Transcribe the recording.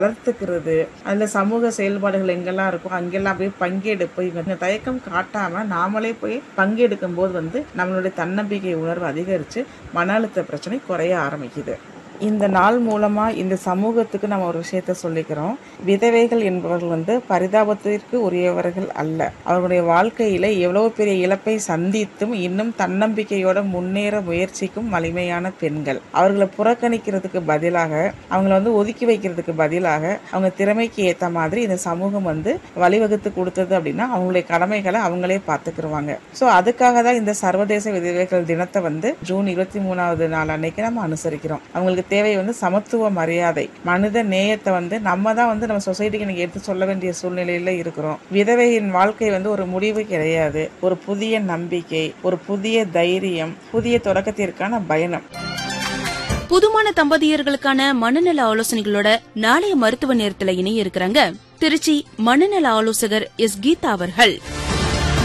வளர்த்துக்கிறது அதுல சமூக செயல்பாடுகள் எங்கெல்லாம் இருக்கோ அங்கெல்லாம் போய் பங்கெடுப்பு இவங்க தயக்கம் காட்டாம நாமளே போய் பங்கெடுக்கும் போது வந்து நம்மளுடைய தன்னம்பிக்கை உணர்வு அதிகரிச்சு மன அழுத்த பிரச்சனை குறைய ஆரம்பிக்குது இந்த நாள் மூலமா இந்த சமூகத்துக்கு நம்ம ஒரு விஷயத்த சொல்லிக்கிறோம் விதவைகள் என்பவர்கள் வந்து பரிதாபத்திற்கு உரியவர்கள் அல்ல அவர்களுடைய வாழ்க்கையில எவ்வளவு பெரிய இழப்பை சந்தித்தும் இன்னும் தன்னம்பிக்கையோட முன்னேற முயற்சிக்கும் வலிமையான பெண்கள் அவர்களை புறக்கணிக்கிறதுக்கு பதிலாக அவங்கள வந்து ஒதுக்கி வைக்கிறதுக்கு பதிலாக அவங்க திறமைக்கு ஏத்த மாதிரி இந்த சமூகம் வந்து வழிவகுத்து கொடுத்தது அப்படின்னா அவங்களுடைய கடமைகளை அவங்களே பார்த்துக்கிருவாங்க ஸோ அதுக்காக தான் இந்த சர்வதேச விதவைகள் தினத்தை வந்து ஜூன் இருபத்தி மூணாவது நாள் அன்னைக்கு நம்ம அனுசரிக்கிறோம் அவங்களுக்கு தேவை வந்து சமத்துவ மரியாதை மனித நேயத்தை வந்து நம்ம தான் வந்து நம்ம சொசைட்டிக்கு நீங்க எடுத்து சொல்ல வேண்டிய சூழ்நிலையில இருக்கிறோம் விதவையின் வாழ்க்கை வந்து ஒரு முடிவு கிடையாது ஒரு புதிய நம்பிக்கை ஒரு புதிய தைரியம் புதிய தொடக்கத்திற்கான பயணம் புதுமான தம்பதியர்களுக்கான மனநல ஆலோசனைகளோட நாளைய மருத்துவ நேரத்துல இணைய இருக்கிறாங்க திருச்சி மனநல ஆலோசகர் எஸ் கீதா அவர்கள்